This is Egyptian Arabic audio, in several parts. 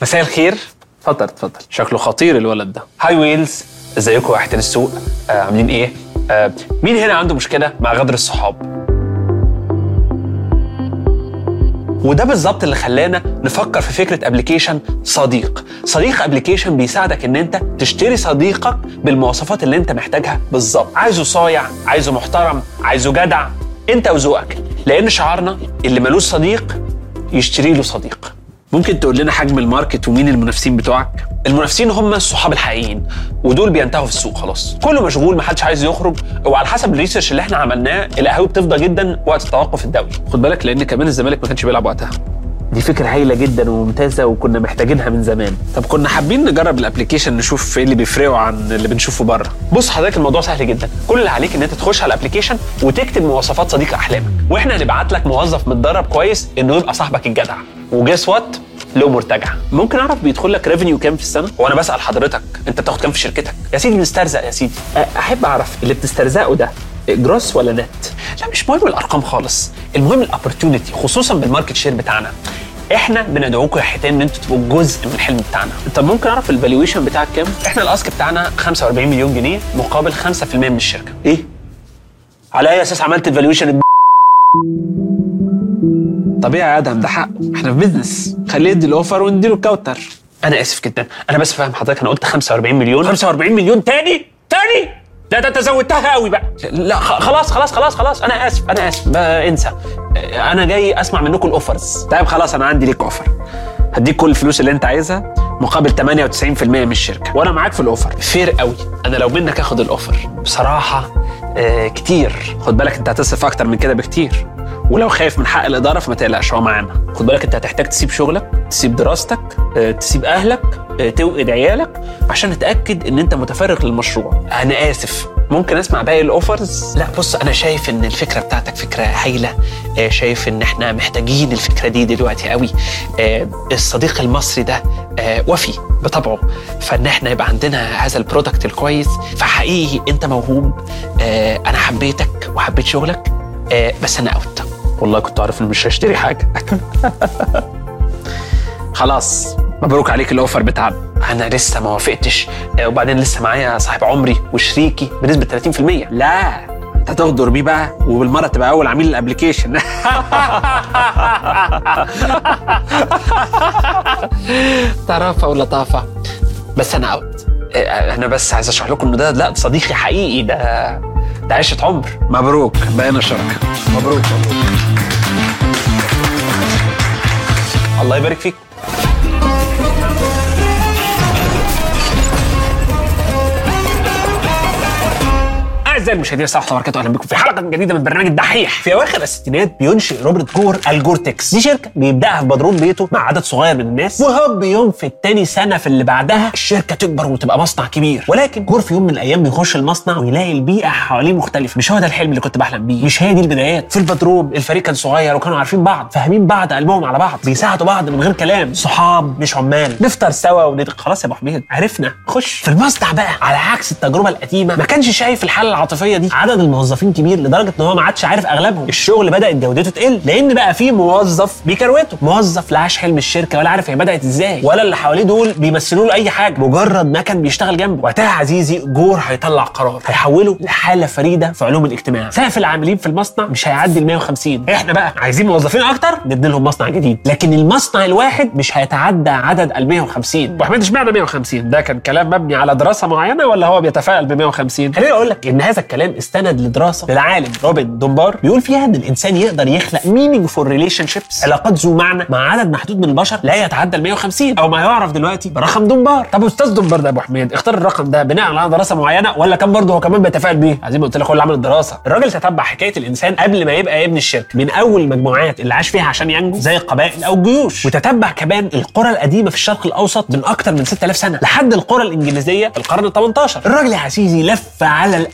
مساء الخير اتفضل اتفضل شكله خطير الولد ده هاي ويلز ازيكم يا احتل السوق آه عاملين ايه آه مين هنا عنده مشكله مع غدر الصحاب وده بالظبط اللي خلانا نفكر في فكره ابلكيشن صديق صديق ابلكيشن بيساعدك ان انت تشتري صديقك بالمواصفات اللي انت محتاجها بالظبط عايزه صايع عايزه محترم عايزه جدع انت وذوقك لان شعارنا اللي ملوش صديق يشتري له صديق ممكن تقول لنا حجم الماركت ومين المنافسين بتوعك؟ المنافسين هم الصحاب الحقيقيين ودول بينتهوا في السوق خلاص كله مشغول محدش عايز يخرج وعلى حسب الريسيرش اللي احنا عملناه القهاوي بتفضى جدا وقت التوقف الدولي خد بالك لان كمان الزمالك ما كانش بيلعب وقتها دي فكرة هايلة جدا وممتازة وكنا محتاجينها من زمان. طب كنا حابين نجرب الابلكيشن نشوف ايه اللي بيفرقه عن اللي بنشوفه بره. بص حضرتك الموضوع سهل جدا، كل اللي عليك ان انت تخش على الابلكيشن وتكتب مواصفات صديق احلامك، واحنا هنبعت لك موظف متدرب كويس انه يبقى صاحبك الجدع. وجيس وات؟ له مرتجع ممكن اعرف بيدخل لك ريفينيو كام في السنه وانا بسال حضرتك انت بتاخد كام في شركتك يا سيدي بنسترزق يا سيدي احب اعرف اللي بتسترزقه ده جروس ولا نت لا مش مهم الارقام خالص المهم الاوبورتونيتي خصوصا بالماركت شير بتاعنا احنا بندعوكم يا حيتان ان انتوا تبقوا جزء من الحلم بتاعنا طب ممكن اعرف الفالويشن بتاعك كام احنا الاسك بتاعنا 45 مليون جنيه مقابل 5% من الشركه ايه على اي اساس عملت الفالويشن طبيعي يا ادهم ده حقه احنا في بيزنس خليه يدي الاوفر ونديله الكاوتر انا اسف جدا انا بس فاهم حضرتك انا قلت 45 مليون 45 مليون تاني تاني لا ده انت زودتها قوي بقى لا خ- خلاص خلاص خلاص خلاص انا اسف انا اسف بقى انسى انا جاي اسمع منكم الاوفرز طيب خلاص انا عندي ليك اوفر هديك كل الفلوس اللي انت عايزها مقابل 98% من الشركه وانا معاك في الاوفر فير قوي انا لو منك اخد الاوفر بصراحه آه كتير خد بالك انت هتصرف اكتر من كده بكتير ولو خايف من حق الاداره فما تقلقش هو معانا خد بالك انت هتحتاج تسيب شغلك تسيب دراستك آه، تسيب اهلك آه، توقد عيالك عشان نتاكد ان انت متفرغ للمشروع انا اسف ممكن اسمع باقي الاوفرز لا بص انا شايف ان الفكره بتاعتك فكره هايله آه، شايف ان احنا محتاجين الفكره دي دلوقتي قوي آه، الصديق المصري ده آه، وفي بطبعه فان احنا يبقى عندنا هذا البرودكت الكويس فحقيقي انت موهوب آه، انا حبيتك وحبيت شغلك آه، بس انا اوت والله كنت عارف اني مش هشتري حاجه خلاص مبروك عليك الاوفر بتاعنا انا لسه ما وافقتش آه، وبعدين لسه معايا صاحب عمري وشريكي بنسبه 30% لا انت تغدر بيه بقى وبالمره تبقى اول عميل الابلكيشن طرافه ولطافه بس انا اوت آه، انا بس عايز اشرح لكم انه ده لا صديقي حقيقي ده ده عشره عمر مبروك بقينا شركه مبروك مبروك الله يبارك فيك اعزائي المشاهدين السلام عليكم وبركاته اهلا بكم في حلقه جديده من برنامج الدحيح في اواخر الستينات بينشئ روبرت جور الجورتكس دي شركه بيبداها في بدروم بيته مع عدد صغير من الناس وهوب يوم في التاني سنه في اللي بعدها الشركه تكبر وتبقى مصنع كبير ولكن جور في يوم من الايام بيخش المصنع ويلاقي البيئه حواليه مختلفه مش هو ده الحلم اللي كنت بحلم بيه مش هي دي البدايات في البدروم الفريق كان صغير وكانوا عارفين بعض فاهمين بعض قلبهم على بعض بيساعدوا بعض من غير كلام صحاب مش عمال نفطر سوا ونت... خلاص يا ابو حميد عرفنا خش في المصنع بقى على عكس التجربه القديمه ما كانش شايف الحاله العاطفيه دي عدد الموظفين كبير لدرجه ان هو ما عادش عارف اغلبهم الشغل بدات جودته تقل لان بقى في موظف بيكروته موظف لا عاش حلم الشركه ولا عارف هي بدات ازاي ولا اللي حواليه دول بيمثلوا له اي حاجه مجرد ما كان بيشتغل جنبه وقتها عزيزي جور هيطلع قرار هيحوله لحاله فريده في علوم الاجتماع سقف العاملين في المصنع مش هيعدي ال 150 احنا بقى عايزين موظفين اكتر ندي لهم مصنع جديد لكن المصنع الواحد مش هيتعدى عدد ال 150 واحمد اشمعنى 150 ده كان كلام مبني على دراسه معينه ولا هو بيتفائل ب 150 خليني اقول لك ان هذا الكلام استند لدراسه للعالم روبن دومبار بيقول فيها ان الانسان يقدر يخلق meaningful relationships علاقات ذو معنى مع عدد محدود من البشر لا يتعدى ال 150 او ما يعرف دلوقتي برقم دومبار طب استاذ دومبار ده يا ابو حميد اختار الرقم ده بناء على دراسه معينه ولا كان برضه هو كمان بيتفائل بيه زي ما قلت لك هو اللي عمل الدراسه الراجل تتبع حكايه الانسان قبل ما يبقى ابن الشركه من اول المجموعات اللي عاش فيها عشان ينجو زي القبائل او الجيوش وتتبع كمان القرى القديمه في الشرق الاوسط من اكتر من 6000 سنه لحد القرى الانجليزيه في القرن ال 18 الراجل يا عزيزي لف على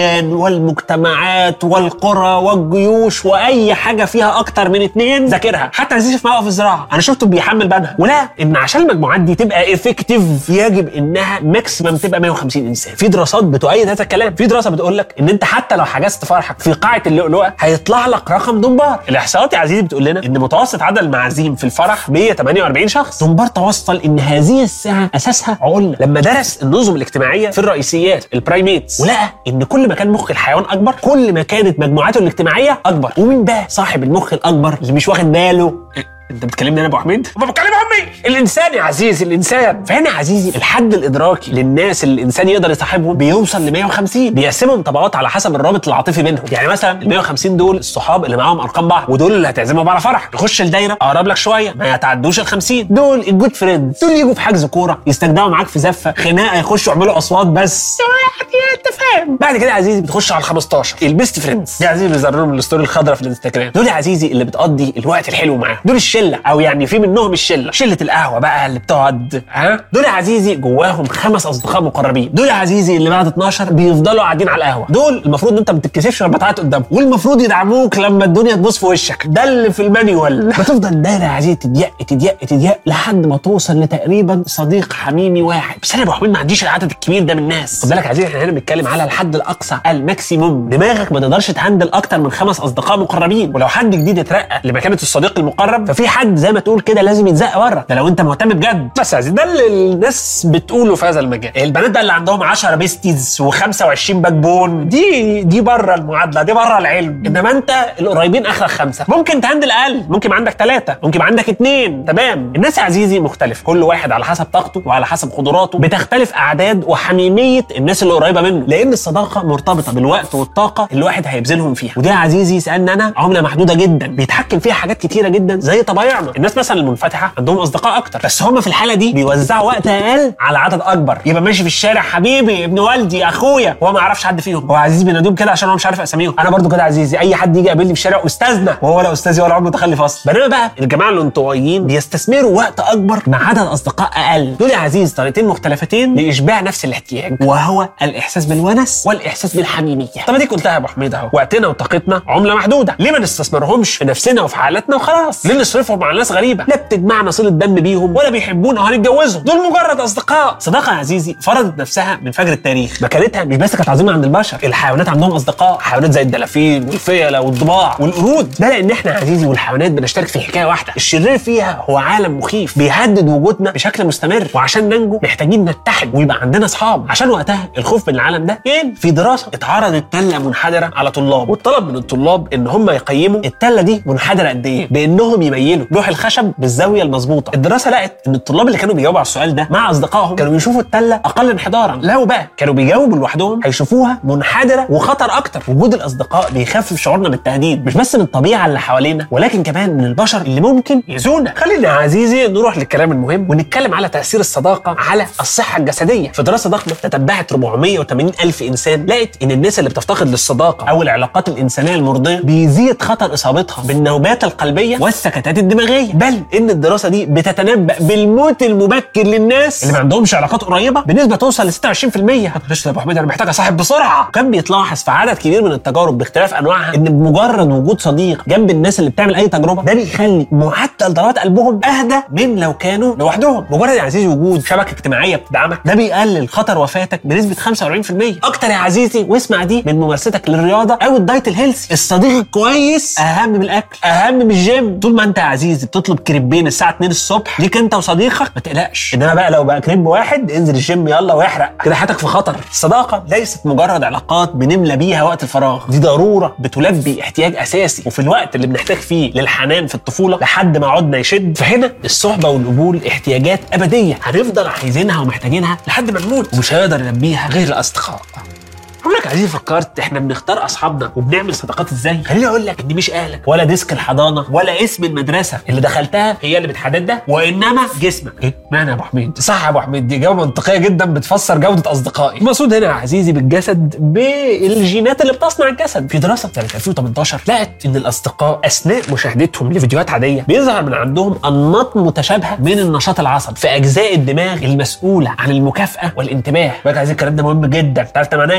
الاديان والمجتمعات والقرى والجيوش واي حاجه فيها اكتر من اتنين ذاكرها حتى عزيزي في موقف الزراعه انا شفته بيحمل بنها ولا ان عشان المجموعات دي تبقى افكتيف يجب انها ماكسيمم تبقى 150 انسان في دراسات بتؤيد هذا الكلام في دراسه بتقول لك ان انت حتى لو حجزت فرحك في قاعه اللؤلؤه هيطلع لك رقم دمبار الاحصاءات يا عزيزي بتقول لنا ان متوسط عدد المعازيم في الفرح 148 شخص دمبار توصل ان هذه الساعه اساسها عقولنا لما درس النظم الاجتماعيه في الرئيسيات البرايميتس ولقى ان كل ما كان مخ الحيوان اكبر كل ما كانت مجموعاته الاجتماعيه اكبر ومين بقى صاحب المخ الاكبر اللي مش واخد باله انت بتكلمني انا ابو حميد؟ ما بتكلم امي الانسان يا عزيزي الانسان فهنا يا عزيزي الحد الادراكي للناس اللي الانسان يقدر يصاحبهم بيوصل ل 150 بيقسمهم طبقات على حسب الرابط العاطفي بينهم يعني مثلا ال 150 دول الصحاب اللي معاهم ارقام بعض ودول اللي هتعزمهم على فرح يخش الدايره اقرب لك شويه ما يتعدوش ال 50 دول الجود فريندز دول يجوا في حجز كوره يستجدعوا معاك في زفه خناقه يخشوا يعملوا اصوات بس يعني انت فاهم بعد كده يا عزيزي بتخش على ال 15 البيست فريندز دي يا عزيزي بيظهر لهم الستوري الخضراء في الانستجرام دول يا عزيزي اللي بتقضي الوقت الحلو معاهم دول الشله او يعني في منهم الشله شله القهوه بقى اللي بتقعد ها دول يا عزيزي جواهم خمس اصدقاء مقربين دول يا عزيزي اللي بعد 12 بيفضلوا قاعدين على القهوه دول المفروض انت ما تتكسفش لما تعيط قدامهم والمفروض يدعموك لما الدنيا تبوظ في وشك ده اللي في المانيوال بتفضل الدايره يا عزيزي تضيق تضيق تضيق لحد ما توصل لتقريبا صديق حميمي واحد بس انا يا ابو حميد ما عنديش العدد الكبير ده من الناس خد بالك يا عزيزي احنا هنا بنتكلم على الحد الاقصى الماكسيموم دماغك ما تقدرش تهندل اكتر من خمس اصدقاء مقربين ولو حد جديد اترقى لمكانه الصديق المقرب ففي حد زي ما تقول كده لازم يتزق بره ده لو انت مهتم بجد بس يا عزيزي ده اللي الناس بتقوله في هذا المجال البنات بقى اللي عندهم 10 بيستيز و25 باك بون دي دي بره المعادله دي بره العلم انما انت القريبين اخرك خمسه ممكن تهندل اقل ممكن يبقى عندك ثلاثه ممكن يبقى عندك اثنين تمام الناس يا عزيزي مختلفه كل واحد على حسب طاقته وعلى حسب قدراته بتختلف اعداد وحميميه الناس اللي قريبه منه لان الصداقه مرتبطه بالوقت والطاقه اللي الواحد هيبذلهم فيها ودي يا عزيزي سالنا انا عمله محدوده جدا بيتحكم فيها حاجات كتيره جدا زي طبايعنا الناس مثلا المنفتحه عندهم اصدقاء اكتر بس هم في الحاله دي بيوزعوا وقت اقل على عدد اكبر يبقى ماشي في الشارع حبيبي ابن والدي اخويا هو ما يعرفش حد فيهم هو عزيزي بينادوهم كده عشان هو مش عارف اساميهم انا برضو كده عزيزي اي حد يجي يقابلني في الشارع استاذنا وهو ولا استاذي ولا عمره متخلف اصلا بينما بقى الجماعه الانطوائيين بيستثمروا وقت اكبر مع عدد اصدقاء اقل دول يا عزيزي طريقتين مختلفتين لاشباع نفس الاحتياج وهو الاحساس بالونس والاحساس بالحميميه طب اديك قلتها يا ابو حميد اهو وقتنا وطاقتنا عمله محدوده ليه ما نستثمرهمش في نفسنا وفي حالاتنا وخلاص ليه نصرفهم على ناس غريبه لا بتجمعنا صله دم بيهم ولا بيحبونا وهنتجوزهم دول مجرد اصدقاء صداقه يا عزيزي فرضت نفسها من فجر التاريخ مكانتها مش بس كانت عظيمه عند البشر الحيوانات عندهم اصدقاء حيوانات زي الدلافين والفيله والضباع والقرود ده لان احنا يا عزيزي والحيوانات بنشترك في حكايه واحده الشرير فيها هو عالم مخيف بيهدد وجودنا بشكل مستمر وعشان ننجو محتاجين نتحد ويبقى عندنا اصحاب عشان وقتها الخوف من العالم ده كان في دراسه اتعرضت تله منحدره على طلاب والطلب من الطلاب ان هم يقيموا التله دي منحدره قد ايه بانهم يميلوا لوح الخشب بالزاويه المظبوطه الدراسه لقت ان الطلاب اللي كانوا بيجاوبوا على السؤال ده مع اصدقائهم كانوا بيشوفوا التله اقل انحدارا لو بقى كانوا بيجاوبوا لوحدهم هيشوفوها منحدره وخطر اكتر وجود الاصدقاء بيخفف شعورنا بالتهديد مش بس من الطبيعه اللي حوالينا ولكن كمان من البشر اللي ممكن يأذونا خلينا يا عزيزي نروح للكلام المهم ونتكلم على تاثير الصداقه على الصحه الجسديه في دراسه ضخمه تتبعت 480 الف انسان لقت ان الناس اللي بتفتقد للصداقه او العلاقات الانسانيه المرضيه بيزيد خطر اصابتها بالنوبات القلبيه والسكتات الدماغيه بل ان الدراسه دي بتتنبأ بالموت المبكر للناس اللي ما عندهمش علاقات قريبه بنسبه توصل ل 26% معلش يا ابو حميد انا محتاج اصاحب بسرعه كان بيتلاحظ في عدد كبير من التجارب باختلاف انواعها ان بمجرد وجود صديق جنب الناس اللي بتعمل اي تجربه ده بيخلي معدل ضربات قلبهم اهدى من لو كانوا لوحدهم مجرد يا عزيزي وجود شبكه اجتماعيه بتدعمك ده بيقلل خطر وفاتك بنسبه 45% اكتر يا عزيزي واسمع دي من ممارستك للرياضه او الدايت الهيلثي الصديق الكويس اهم من الاكل اهم من الجيم طول ما انت يا عزيزي بتطلب كريبين الساعه 2 الصبح ليك انت وصديقك ما تقلقش انما بقى لو بقى كريب واحد انزل الجيم يلا واحرق كده حياتك في خطر الصداقه ليست مجرد علاقات بنملى بيها وقت الفراغ دي ضروره بتلبي احتياج اساسي وفي الوقت اللي بنحتاج فيه للحنان في الطفوله لحد ما عدنا يشد فهنا الصحبه والقبول احتياجات ابديه هنفضل عايزينها ومحتاجينها لحد ما نموت ومش هيقدر يلبيها غير الاصدقاء عمرك عزيزي فكرت احنا بنختار اصحابنا وبنعمل صداقات ازاي؟ خليني اقول لك ان مش اهلك ولا ديسك الحضانه ولا اسم المدرسه اللي دخلتها هي اللي بتحدد ده وانما جسمك. ايه؟ معنى يا ابو حميد؟ صح يا ابو حميد دي اجابه منطقيه جدا بتفسر جوده اصدقائي. المقصود هنا يا عزيزي بالجسد بالجينات اللي بتصنع الجسد. في دراسه سنه 2018 لقت ان الاصدقاء اثناء مشاهدتهم لفيديوهات عاديه بيظهر من عندهم انماط متشابهه من النشاط العصبي في اجزاء الدماغ المسؤوله عن المكافاه والانتباه. بقى عايزين الكلام ده مهم جدا. تعرف ده معناه ايه؟ معناه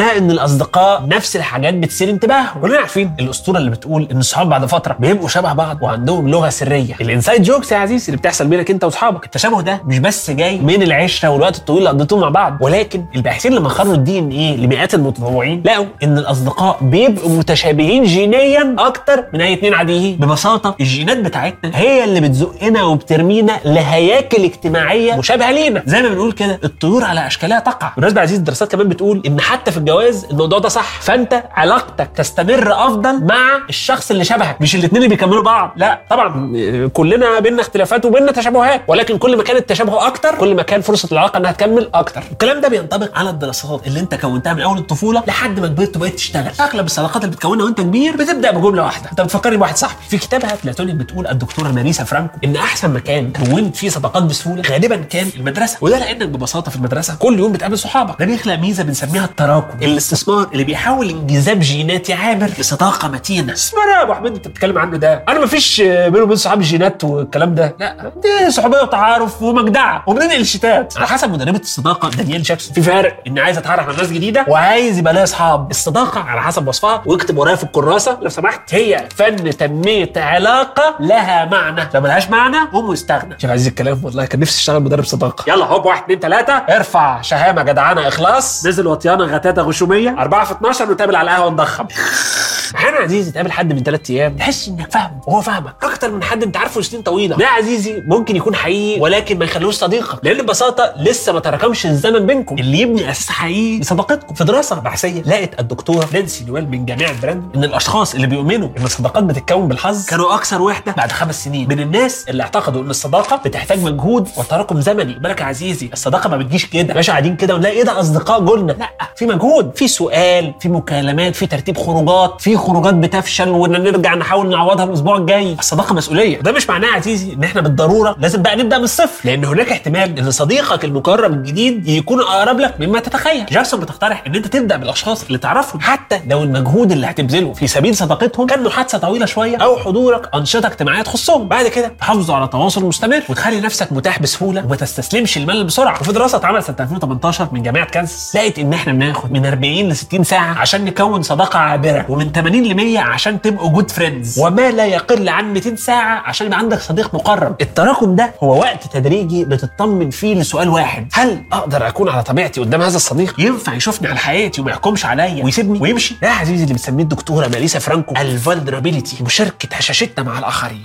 معناه ان الاصدقاء نفس الحاجات بتثير انتباههم كلنا عارفين الاسطوره اللي بتقول ان الصحاب بعد فتره بيبقوا شبه بعض وعندهم لغه سريه الانسايد جوكس يا عزيزي اللي بتحصل بينك انت واصحابك التشابه ده مش بس جاي من العشره والوقت الطويل اللي قضيتوه مع بعض ولكن الباحثين لما خرجوا الدي ان ايه لمئات المتطوعين لقوا ان الاصدقاء بيبقوا متشابهين جينيا اكتر من اي اتنين عاديين ببساطه الجينات بتاعتنا هي اللي بتزقنا وبترمينا لهياكل اجتماعيه مشابهه لينا زي ما بنقول كده الطيور على اشكالها تقع بالمناسبه يا عزيزي الدراسات كمان بتقول ان حتى في الجواز الموضوع ده صح فانت علاقتك تستمر افضل مع الشخص اللي شبهك مش الاثنين اللي بيكملوا بعض لا طبعا آه، كلنا بينا اختلافات وبينا تشابهات ولكن كل ما كان التشابه اكتر كل ما كان فرصه العلاقه انها تكمل اكتر الكلام ده بينطبق على الدراسات اللي انت كونتها من اول الطفوله لحد ما كبرت وبقيت تشتغل اغلب الصداقات اللي بتكونها وانت كبير بتبدا بجمله واحده انت بتفكرني بواحد صاحبي في كتابها بلاتوني بتقول الدكتوره ماريسا فرانكو ان احسن مكان كونت فيه صداقات بسهوله غالبا كان المدرسه وده لانك ببساطه في المدرسه كل يوم بتقابل صحابك ده بيخلق ميزه بنسميها التراكم الاستثمار اللي بيحاول انجذاب جيناتي عابر لصداقه متينه استثمار يا ابو حميد انت بتتكلم عنه ده انا ما فيش بيني وبين صحابي جينات والكلام ده لا دي صحوبيه وتعارف ومجدعه وبننقل شتات على حسب مدربه الصداقه دانيال جاكسون في فرق ان عايز اتعرف على ناس جديده وعايز يبقى ليا اصحاب الصداقه على حسب وصفها واكتب ورايا في الكراسه لو سمحت هي فن تنميه علاقه لها معنى لو ملهاش معنى قوم واستغنى شوف عزيز الكلام والله كان نفسي اشتغل مدرب صداقه يلا هوب واحد اتنين تلاته ارفع شهامه جدعانه اخلاص نزل وطيانه غتاته غشوميه أربعة في 12 نتقابل على القهوه نضخم احيانا يا عزيزي تقابل حد من ثلاث ايام تحس انك فاهمه وهو فاهمك اكتر من حد انت عارفه سنين طويله ده يا عزيزي ممكن يكون حقيقي ولكن ما يخلوش صديقك لان ببساطه لسه ما تراكمش الزمن بينكم اللي يبني اساس حقيقي لصداقتكم في دراسه بحثيه لقت الدكتوره نانسي نويل من جامعه براند ان الاشخاص اللي بيؤمنوا ان الصداقات بتتكون بالحظ كانوا اكثر وحده بعد خمس سنين من الناس اللي اعتقدوا ان الصداقه بتحتاج مجهود وتراكم زمني بالك يا عزيزي الصداقه ما بتجيش كده باشا قاعدين كده ونلاقي ايه ده اصدقاء جولنا لا في مجهود في سؤال في مكالمات في ترتيب خروجات في خروجات بتفشل وان نرجع نحاول نعوضها الاسبوع الجاي الصداقه مسؤوليه وده مش معناه يا عزيزي ان احنا بالضروره لازم بقى نبدا من الصفر لان هناك احتمال ان صديقك المقرب الجديد يكون اقرب لك مما تتخيل جاكسون بتقترح ان انت تبدا بالاشخاص اللي تعرفهم حتى لو المجهود اللي هتبذله في سبيل صداقتهم كان محادثه طويله شويه او حضورك انشطه اجتماعيه تخصهم بعد كده تحافظوا على تواصل مستمر وتخلي نفسك متاح بسهوله وما تستسلمش الملل بسرعه وفي دراسه اتعملت سنه 2018 من جامعه كانساس لقت ان احنا بناخد من 40 ل 60 ساعه عشان نكون صداقه عابره ومن 80 ل 100 عشان تبقوا جود فريندز وما لا يقل عن 200 ساعه عشان يبقى عندك صديق مقرب التراكم ده هو وقت تدريجي بتطمن فيه لسؤال واحد هل اقدر اكون على طبيعتي قدام هذا الصديق ينفع يشوفني على حقيقتي وما يحكمش عليا ويسيبني ويمشي ده يا عزيزي اللي بتسميه الدكتوره ماليسا فرانكو الفولنربيلتي مشاركه هشاشتنا مع الاخرين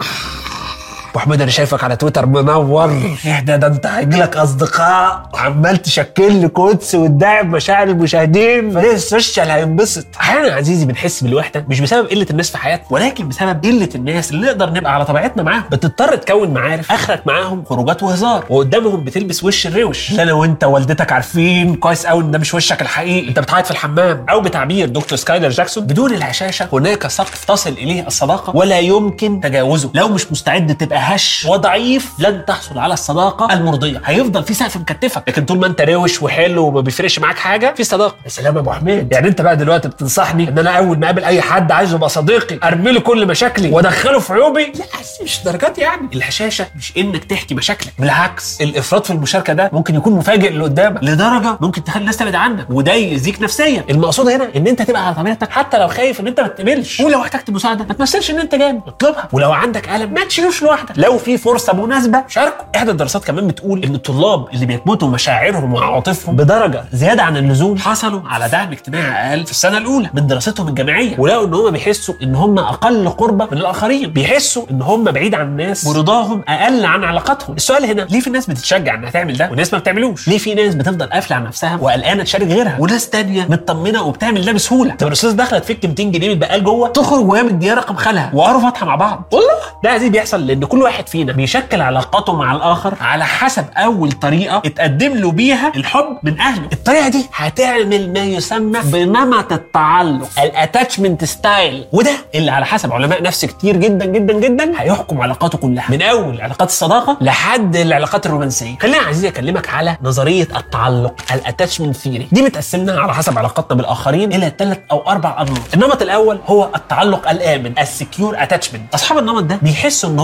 ابو حميد انا شايفك على تويتر منور اهدى ده انت هيجيلك اصدقاء عمال تشكل لي كوتس وتداعب مشاعر المشاهدين فريق السوشيال هينبسط احيانا يا عزيزي بنحس بالوحده مش بسبب قله الناس في حياتنا ولكن بسبب قله الناس اللي نقدر نبقى على طبيعتنا معاهم بتضطر تكون معارف اخرك معاهم خروجات وهزار وقدامهم بتلبس وش الروش لا انا وانت والدتك عارفين كويس قوي ان ده مش وشك الحقيقي انت بتعيط في الحمام او بتعبير دكتور سكايلر جاكسون بدون الهشاشه هناك سقف تصل اليه الصداقه ولا يمكن تجاوزه لو مش مستعد تبقى هش وضعيف لن تحصل على الصداقه المرضيه هيفضل في سقف مكتفك لكن طول ما انت روش وحلو وما بيفرقش معاك حاجه في صداقه يا سلام يا ابو حميد يعني انت بقى دلوقتي بتنصحني ان انا اول ما اقابل اي حد عايزه يبقى صديقي ارمي له كل مشاكلي وادخله في عيوبي لا بس مش درجات يعني الهشاشه مش انك تحكي مشاكلك بالعكس الافراط في المشاركه ده ممكن يكون مفاجئ اللي قدامك لدرجه ممكن تخلي الناس تبعد عنك وده يأذيك نفسيا المقصود هنا ان انت تبقى على طبيعتك حتى لو خايف ان انت ما تقبلش ولو احتجت مساعده ما تمثلش ان انت جامد اطلبها ولو عندك قلم ما تشيلوش لوحدك لو في فرصه مناسبه شاركوا احدى الدراسات كمان بتقول ان الطلاب اللي بيكبتوا مشاعرهم وعواطفهم بدرجه زياده عن اللزوم حصلوا على دعم اجتماعي اقل في السنه الاولى من دراستهم الجامعيه ولقوا ان هم بيحسوا ان هم اقل قربه من الاخرين بيحسوا ان هم بعيد عن الناس ورضاهم اقل عن علاقاتهم السؤال هنا ليه في ناس بتتشجع انها تعمل ده وناس ما بتعملوش ليه في ناس بتفضل قافله على نفسها وقلقانه تشارك غيرها وناس تانية مطمنه وبتعمل ده بسهوله طب الاستاذ دخلت فيك 200 جنيه من البقال جوه تخرج وهي مديها رقم خالها وقروا فاتحه مع بعض والله ده عزيز بيحصل لان كل واحد فينا بيشكل علاقاته مع الاخر على حسب اول طريقه اتقدم له بيها الحب من اهله الطريقه دي هتعمل ما يسمى بنمط التعلق الاتاتشمنت ستايل وده اللي على حسب علماء نفس كتير جدا جدا جدا هيحكم علاقاته كلها من اول علاقات الصداقه لحد العلاقات الرومانسيه خليني يا عزيزي اكلمك على نظريه التعلق الاتاتشمنت ثيري دي متقسمنا على حسب علاقاتنا بالاخرين الى ثلاث او اربع انماط النمط الاول هو التعلق الامن السكيور اتاتشمنت اصحاب النمط ده بيحسوا ان هم في علاقه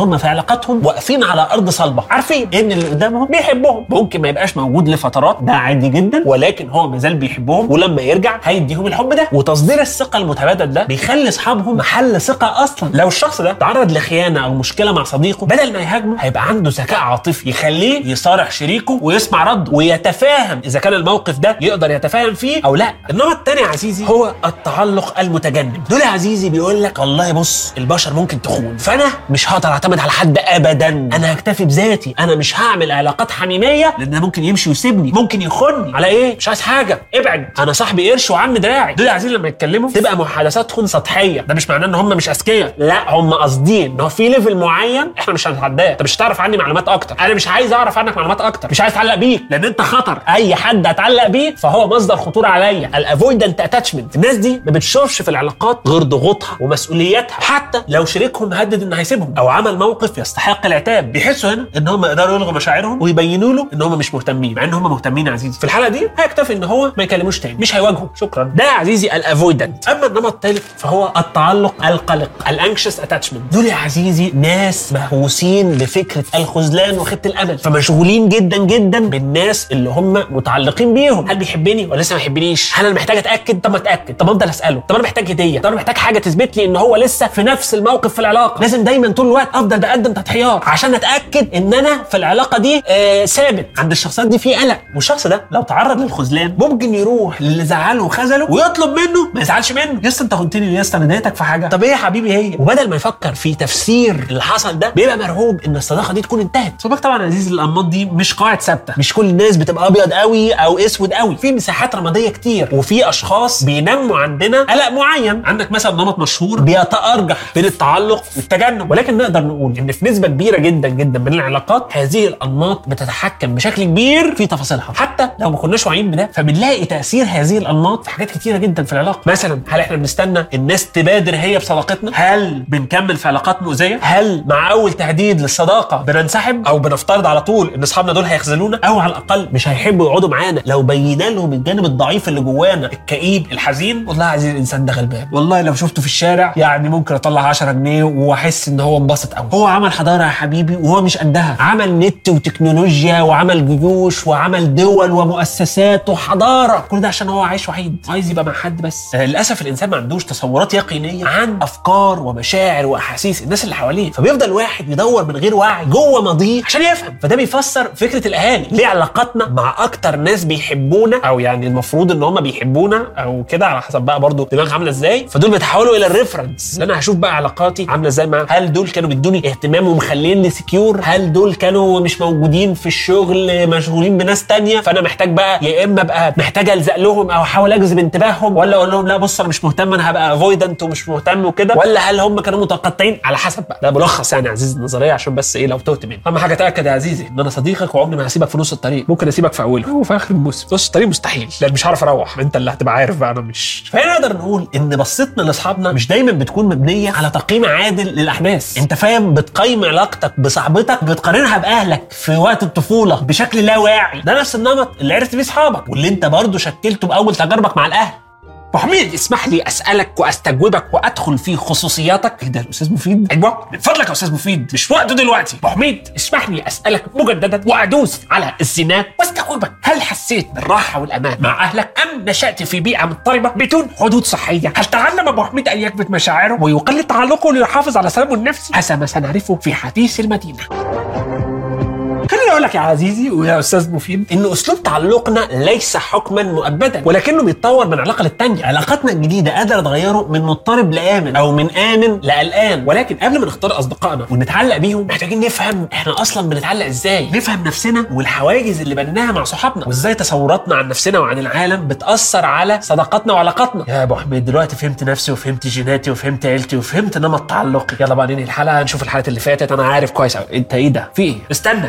علاقاتهم واقفين على ارض صلبه عارفين ان اللي قدامهم بيحبهم ممكن ما يبقاش موجود لفترات ده عادي جدا ولكن هو مازال بيحبهم ولما يرجع هيديهم الحب ده وتصدير الثقه المتبادل ده بيخلي اصحابهم محل ثقه اصلا لو الشخص ده تعرض لخيانه او مشكله مع صديقه بدل ما يهاجمه هيبقى عنده ذكاء عاطفي يخليه يصارح شريكه ويسمع رده ويتفاهم اذا كان الموقف ده يقدر يتفاهم فيه او لا النوع الثاني يا عزيزي هو التعلق المتجنب دول يا عزيزي بيقول لك والله بص البشر ممكن تخون فانا مش هقدر اعتمد على حد ابدا انا هكتفي بذاتي انا مش هعمل علاقات حميميه لان ده ممكن يمشي ويسيبني ممكن يخوني على ايه مش عايز حاجه ابعد انا صاحبي قرش وعم دراعي دول يا عزيزي لما يتكلموا تبقى محادثاتهم سطحيه ده مش معناه ان هم مش اذكياء لا هم قاصدين ان هو في ليفل معين احنا مش هنتعداه انت مش هتعرف عني معلومات اكتر انا مش عايز اعرف عنك معلومات اكتر مش عايز اتعلق بيك لان انت خطر اي حد هتعلق بيه فهو مصدر خطوره عليا الافويدنت اتاتشمنت الناس دي ما بتشوفش في العلاقات غير ضغوطها ومسؤولياتها حتى لو شريكهم هدد انه هيسيبهم او عمل موقف يستحق العتاب بيحسوا هنا ان هم يقدروا يلغوا مشاعرهم ويبينوا له ان هم مش مهتمين مع ان هم مهتمين يا عزيزي في الحاله دي هيكتفي ان هو ما يكلموش تاني مش هيواجهه شكرا ده يا عزيزي الافويدنت اما النمط الثالث فهو التعلق القلق الانكشس اتاتشمنت دول يا عزيزي ناس مهووسين بفكره الخذلان وخيبه الامل فمشغولين جدا جدا بالناس اللي هم متعلقين بيهم هل بيحبني ولا لسه ما يحبنيش هل انا محتاج اتاكد طب ما اتاكد طب افضل اساله طب انا محتاج هديه طب انا محتاج حاجه تثبت لي ان هو لسه في نفس الموقف في العلاقه لازم دايما طول الوقت افضل بقدم تضحيات عشان اتاكد ان انا في العلاقه دي آه ثابت عند الشخصيات دي في قلق والشخص ده لو تعرض للخذلان ممكن يروح للي زعله وخذله ويطلب منه ما يزعلش منه يا اسطى انت خنتني يا اسطى انا ضايقتك في حاجه طب ايه يا حبيبي هي وبدل ما يفكر في تفسير اللي حصل ده بيبقى مرعوب ان الصداقه دي تكون انتهت خد بالك طبعا يا عزيزي الانماط دي مش قواعد ثابته مش كل الناس بتبقى ابيض قوي او اسود قوي في مساحات رماديه كتير وفي اشخاص بينموا عندنا قلق معين عندك مثلا نمط مشهور بيتارجح بين التعلق والتجنب ولكن نقدر نقول ان في نسبه كبيره جدا جدا من العلاقات هذه الانماط بتتحكم بشكل كبير في تفاصيلها حتى لو ما كناش واعيين بده فبنلاقي تاثير هذه الانماط في حاجات كتيره جدا في العلاقه مثلا هل احنا بنستنى الناس تبادر هي بصداقتنا هل بنكمل في علاقات مؤذيه هل مع اول تهديد للصداقه بننسحب او بنفترض على طول ان اصحابنا دول هيخذلونا او على الاقل مش هيحبوا يقعدوا معانا لو بينا لهم الجانب الضعيف اللي جوانا الكئيب الحزين والله عايز الانسان ده غلبان والله لو شفته في الشارع يعني ممكن اطلع 10 جنيه واحس ان هو انبسط قوي هو عمل حضاره يا حبيبي وهو مش قدها عمل نت وتكنولوجيا وعمل جيوش وعمل دول ومؤسسات وحضاره كل ده عشان هو عايش وحيد عايز يبقى مع حد بس آه، للاسف الانسان ما عندوش تصورات يقينيه عن افكار ومشاعر واحاسيس الناس اللي حواليه فبيفضل واحد يدور من غير وعي جوه ماضيه عشان يفهم فده بيفسر فكره الاهالي ليه علاقاتنا مع اكتر ناس بيحبونا او يعني المفروض ان هم بيحبونا او كده على حسب بقى برضو دماغ عامله ازاي فدول بيتحولوا الى الريفرنس انا هشوف بقى علاقاتي عامله ازاي معاهم هل دول كانوا بيدوني اهتمام ومخليني سكيور هل دول كانوا مش موجودين في الشغل مشغولين بناس تانية فانا محتاج بقى يا اما ابقى محتاج الزق لهم او احاول اجذب انتباههم ولا اقول لهم لا بص انا مش مهتم انا هبقى افويدنت ومش مهتم وكده ولا هل هم كانوا متقطعين على حسب بقى ده ملخص يعني يا عزيزي النظريه عشان بس ايه لو تهت مني اهم حاجه تاكد يا عزيزي ان انا صديقك وعمري ما هسيبك في نص الطريق ممكن اسيبك في اوله وفي اخر الموسم نص الطريق مستحيل لان مش هعرف اروح انت اللي هتبقى عارف بقى انا مش فهنا نقدر نقول ان بصتنا لاصحابنا مش دايما بتكون مبنيه على تقييم عادل للاحداث انت فاهم بتقيم علاقتك بصاحبتك بتقارنها باهلك في وقت الطفوله بشكل لا واعي ده نفس النمط اللي عرفت بيه اصحابك واللي انت برضه شكلته باول تجاربك مع الاهل ابو حميد اسمح لي اسالك واستجوبك وادخل في خصوصياتك ايه ده الاستاذ مفيد ايوه من فضلك يا استاذ مفيد مش وقته دلوقتي ابو حميد اسمح لي اسالك مجددا وادوس على الزنا واستجوبك هل حسيت بالراحه والامان مع اهلك ام نشات في بيئه مضطربه بدون حدود صحيه هل تعلم ابو حميد ان يكبت مشاعره ويقلل تعلقه ليحافظ على سلامه النفسي حسب ما سنعرفه في حديث المدينه خليني اقول لك يا عزيزي ويا استاذ مفيد ان اسلوب تعلقنا ليس حكما مؤبدا ولكنه بيتطور من علاقه للتانيه علاقاتنا الجديده قادره تغيره من مضطرب لامن او من امن لقلقان ولكن قبل ما نختار اصدقائنا ونتعلق بيهم محتاجين نفهم احنا اصلا بنتعلق ازاي نفهم نفسنا والحواجز اللي بنيناها مع صحابنا وازاي تصوراتنا عن نفسنا وعن العالم بتاثر على صداقاتنا وعلاقاتنا يا ابو حميد دلوقتي فهمت نفسي وفهمت جيناتي وفهمت عيلتي وفهمت نمط تعلقي يلا بقى ننهي الحلقه نشوف الحلقات اللي فاتت انا عارف كويس أوي. انت ايه ده في ايه استنى لسه ما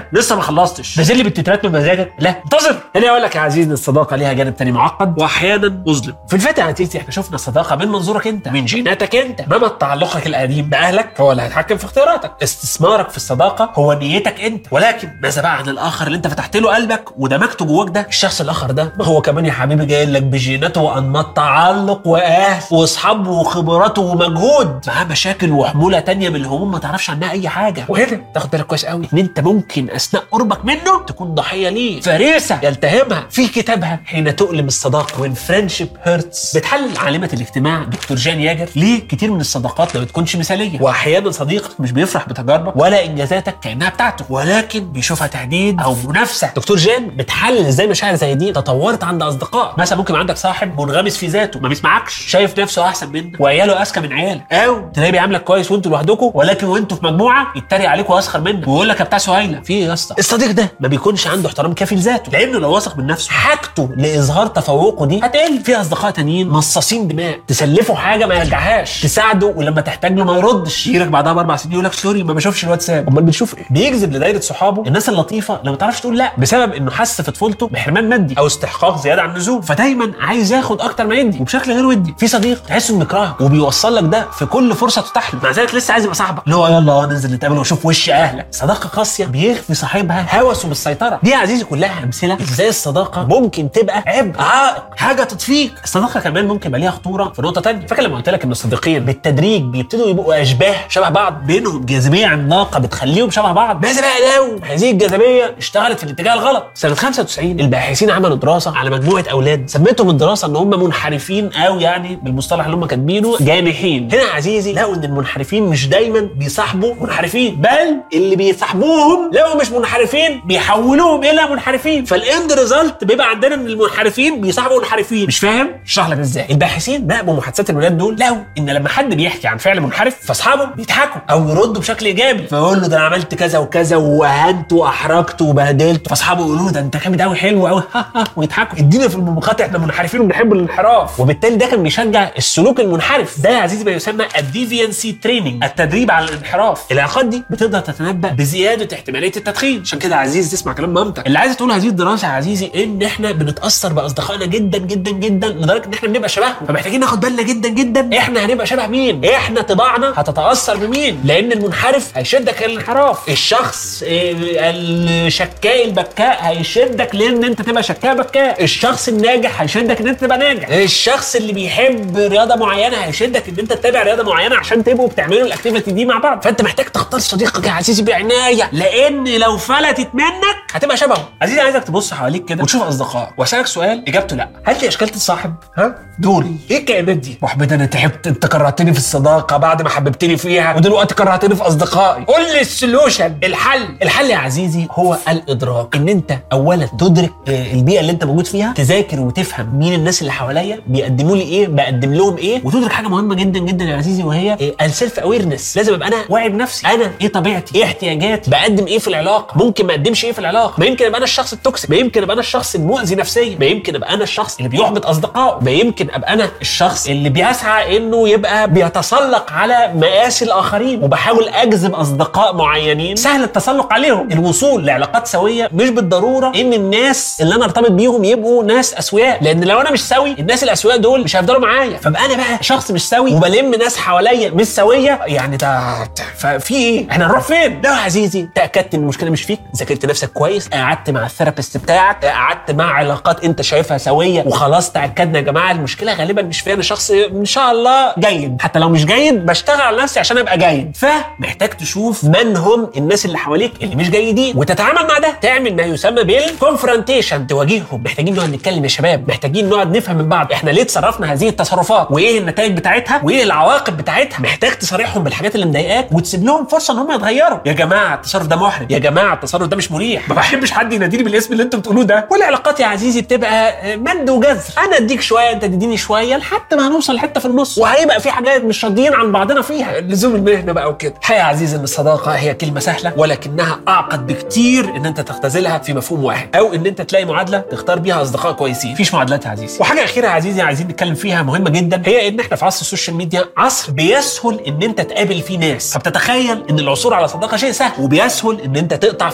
خلصتش نازل لي بالتترات من مزاجك لا انتظر انا اقول لك يا عزيزي ان الصداقه ليها جانب تاني معقد واحيانا مظلم في الفتره يا عزيزي احنا شفنا الصداقه من منظورك انت من جيناتك انت نمط تعلقك القديم باهلك هو اللي هيتحكم في اختياراتك استثمارك في الصداقه هو نيتك انت ولكن ماذا بقى عن الاخر اللي انت فتحت له قلبك ودمجته جواك ده الشخص الاخر ده ما هو كمان يا حبيبي جاي لك بجيناته وانماط تعلق واهل واصحابه وخبراته ومجهود معاه مشاكل وحموله تانية من الهموم ما تعرفش عنها اي حاجه وهنا تاخد بالك كويس قوي ان انت ممكن اثناء قربك منه تكون ضحيه ليه فريسه يلتهمها في كتابها حين تؤلم الصداقه وين فريندشيب هيرتس بتحلل عالمه الاجتماع دكتور جان ياجر ليه كتير من الصداقات ما بتكونش مثاليه واحيانا صديقك مش بيفرح بتجاربك ولا انجازاتك كانها بتاعته ولكن بيشوفها تهديد او منافسه دكتور جان بتحلل ازاي مشاعر زي دي تطورت عند اصدقاء مثلا ممكن عندك صاحب منغمس في ذاته ما بيسمعكش شايف نفسه احسن منك وعياله اذكى من عيالك او تلاقيه بيعاملك كويس وانتوا لوحدكم ولكن وانتوا في مجموعه يتريق عليك ويسخر منك ويقول لك يا بتاع سهيله في ايه يا اسطى الصديق ده ما بيكونش عنده احترام كافي لذاته لانه لو واثق من نفسه حاجته لاظهار تفوقه دي هتقل في اصدقاء تانيين مصاصين دماء تسلفه حاجه ما يرجعهاش تساعده ولما تحتاج له ما يردش يجيلك بعدها باربع سنين يقول لك سوري ما بشوفش الواتساب امال بتشوف ايه بيجذب لدايره صحابه الناس اللطيفه اللي ما تعرفش تقول لا بسبب انه حس في طفولته بحرمان مادي او استحقاق زياده عن اللزوم فدايما عايز ياخد اكتر ما يدي وبشكل غير ودي في صديق تحس انه بيكرهك وبيوصل لك ده في كل فرصه تتاح له مع ذلك لسه عايز يبقى صاحبك اللي هو يلا ننزل نتقابل واشوف وش اهلك صداقه قاسيه بيخفي صاحبها هوسه بالسيطره دي يا عزيزي كلها امثله ازاي الصداقه ممكن تبقى عبء عائق حاجه تطفيك الصداقه كمان ممكن يبقى ليها خطوره في نقطه تانية فاكر لما قلت لك ان الصديقين بالتدريج بيبتدوا يبقوا اشباه شبه بعض بينهم جاذبيه عملاقه بتخليهم شبه بعض ماذا بقى لو هذه الجاذبيه اشتغلت في الاتجاه الغلط سنه 95 الباحثين عملوا دراسه على مجموعه اولاد سميتهم الدراسه ان هم منحرفين او يعني بالمصطلح اللي هم كاتبينه جانحين هنا يا عزيزي لقوا ان المنحرفين مش دايما بيصاحبوا منحرفين بل اللي بيصاحبوهم لو مش منحرفين بيحولوهم الى منحرفين فالاند ريزلت بيبقى عندنا ان المنحرفين بيصاحبوا منحرفين مش فاهم اشرح لك ازاي الباحثين راقبوا محادثات الولاد دول لقوا ان لما حد بيحكي عن فعل منحرف فاصحابه بيضحكوا او يردوا بشكل ايجابي فيقول له ده انا عملت كذا وكذا ووهنت واحرجت وبهدلت فاصحابه يقولوا له ده انت جامد قوي حلو قوي ويضحكوا ادينا في المقاطع احنا منحرفين وبنحب الانحراف وبالتالي ده كان بيشجع السلوك المنحرف ده يا عزيزي ما يسمى الديفيانسي تريننج التدريب على الانحراف العلاقات دي بتقدر تتنبا بزياده احتماليه التدخين عشان كده يا عزيز تسمع كلام مامتك اللي عايز تقول هذه الدراسه يا عزيزي ان احنا بنتاثر باصدقائنا جدا جدا جدا لدرجه ان احنا بنبقى شبههم فمحتاجين ناخد بالنا جدا جدا احنا هنبقى شبه مين احنا طباعنا هتتاثر بمين لان المنحرف هيشدك للانحراف الشخص إيه، الشكاء البكاء هيشدك لان انت تبقى شكاء بكاء الشخص الناجح هيشدك ان انت تبقى ناجح الشخص اللي بيحب رياضه معينه هيشدك ان انت تتابع رياضه معينه عشان تبقوا بتعملوا الاكتيفيتي دي مع بعض فانت محتاج تختار صديقك يا عزيزي بعنايه لان لو فلتت منك هتبقى شبهه عزيزي عايزك تبص حواليك كده وتشوف اصدقائك واسالك سؤال اجابته لا هات لي اشكال الصاحب ها دول ايه الكائنات دي محمد انا تعبت انت كرهتني في الصداقه بعد ما حببتني فيها ودلوقتي كرهتني في اصدقائي قول لي السولوشن الحل الحل يا عزيزي هو الادراك ان انت اولا تدرك آه، البيئه اللي انت موجود فيها تذاكر وتفهم مين الناس اللي حواليا بيقدموا لي ايه بقدم لهم ايه وتدرك حاجه مهمه جدا جدا يا عزيزي وهي السيلف اويرنس لازم ابقى انا واعي بنفسي انا ايه طبيعتي ايه احتياجاتي بقدم ايه في العلاقه ممكن ما اقدمش ايه في العلاقه ما يمكن ابقى انا الشخص التوكسيك ما يمكن ابقى انا الشخص المؤذي نفسيا ما يمكن ابقى انا الشخص اللي بيحبط اصدقائه ما يمكن ابقى انا الشخص اللي بيسعى انه يبقى بيتسلق على مآسي الاخرين وبحاول اجذب اصدقاء معينين سهل التسلق عليهم الوصول لعلاقات سويه مش بالضروره ان الناس اللي انا ارتبط بيهم يبقوا ناس اسوياء لان لو انا مش سوي الناس الاسوياء دول مش هيفضلوا معايا فبقى انا بقى شخص مش سوي وبلم ناس حواليا مش سويه يعني ده ففي ايه احنا هنروح فين لا يا عزيزي تاكدت ان المشكله مش فيك ذاكرت نفسك كويس قعدت مع الثيرابيست بتاعك قعدت مع علاقات انت شايفها سويه وخلاص تاكدنا يا جماعه المشكله غالبا مش فيا انا شخص ان شاء الله جيد حتى لو مش جيد بشتغل على نفسي عشان ابقى جيد فمحتاج تشوف من هم الناس اللي حواليك اللي مش جيدين وتتعامل مع ده تعمل ما يسمى بالكونفرونتيشن تواجههم محتاجين نقعد نتكلم يا شباب محتاجين نقعد نفهم من بعض احنا ليه تصرفنا هذه التصرفات وايه النتائج بتاعتها وايه العواقب بتاعتها محتاج تصارحهم بالحاجات اللي مضايقاك وتسيب لهم فرصه ان هم يتغيروا يا جماعه التصرف ده محرج يا جماعه التصرف ده مش مريح ما بحبش حد يناديني بالاسم اللي انتوا بتقولوه ده والعلاقات يا عزيزي بتبقى مد وجزر انا اديك شويه انت تديني شويه لحد ما هنوصل لحته في النص وهيبقى في حاجات مش راضيين عن بعضنا فيها لزوم المهنه بقى وكده الحقيقه يا عزيزي ان الصداقه هي كلمه سهله ولكنها اعقد بكتير ان انت تختزلها في مفهوم واحد او ان انت تلاقي معادله تختار بيها اصدقاء كويسين مفيش معادلات يا عزيزي وحاجه اخيره يا عزيزي عايزين نتكلم فيها مهمه جدا هي ان احنا في عصر السوشيال ميديا عصر بيسهل ان انت تقابل فيه ناس فبتتخيل ان العثور على صداقه شيء سهل وبيسهل ان انت تقطع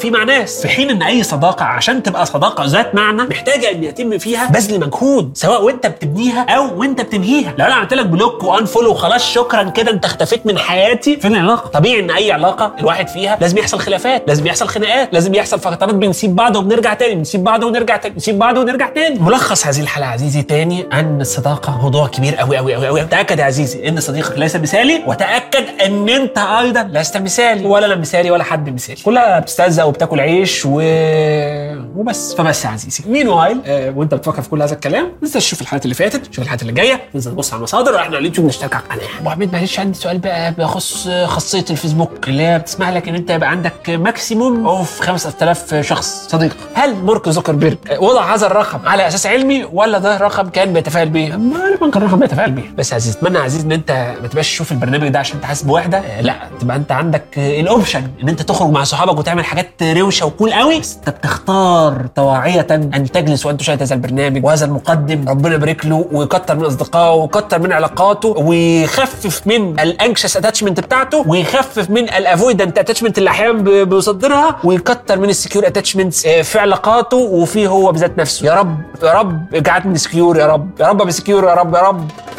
فيه مع ناس في حين ان اي صداقه عشان تبقى صداقه ذات معنى محتاجه ان يتم فيها بذل مجهود سواء وانت بتبنيها او وانت بتنهيها لو انا عملت لك بلوك وان فولو وخلاص شكرا كده انت اختفيت من حياتي فين العلاقه طبيعي ان اي علاقه الواحد فيها لازم يحصل خلافات لازم يحصل خناقات لازم يحصل فترات بنسيب بعض وبنرجع تاني بنسيب بعض ونرجع تاني نسيب بعض ونرجع تاني ملخص هذه الحلقه عزيزي تاني ان الصداقه موضوع كبير قوي قوي قوي قوي تاكد يا عزيزي ان صديقك ليس مثالي وتاكد ان انت ايضا لست مثالي ولا انا مثالي ولا حد مثالي كلها بتستهزأ وبتاكل عيش و... وبس فبس يا عزيزي مين وايل آه وانت بتفكر في كل هذا الكلام انزل شوف الحلقات اللي فاتت شوف الحلقات اللي جايه انزل تبص على المصادر واحنا على اليوتيوب نشترك على القناه ابو حميد معلش عندي سؤال بقى بخص خاصيه الفيسبوك اللي هي بتسمح لك ان انت يبقى عندك ماكسيموم اوف 5000 شخص صديق هل مارك زوكربيرج وضع هذا الرقم على اساس علمي ولا ده رقم كان بيتفائل بيه؟ غالبا كان رقم بيتفائل بيه بس يا عزيز اتمنى يا عزيز ان انت ما تبقاش تشوف البرنامج ده عشان انت حاسس بوحده آه، لا تبقى انت عندك آه، الاوبشن ان انت تخرج مع صحابك وتعمل حاجات روشه وكول قوي بس انت بتختار طواعيه ان تجلس وانت تشاهد هذا البرنامج وهذا المقدم ربنا يبارك له ويكتر من اصدقائه ويكتر من علاقاته ويخفف من الانكشس اتاتشمنت بتاعته ويخفف من الافويدنت اتاتشمنت اللي احيانا ب- بيصدرها ويكتر من السكيور اتاتشمنتس في علاقاته وفيه هو بذات نفسه يا رب يا رب اجعلني سكيور يا رب يا رب ابقى سكيور يا رب يا رب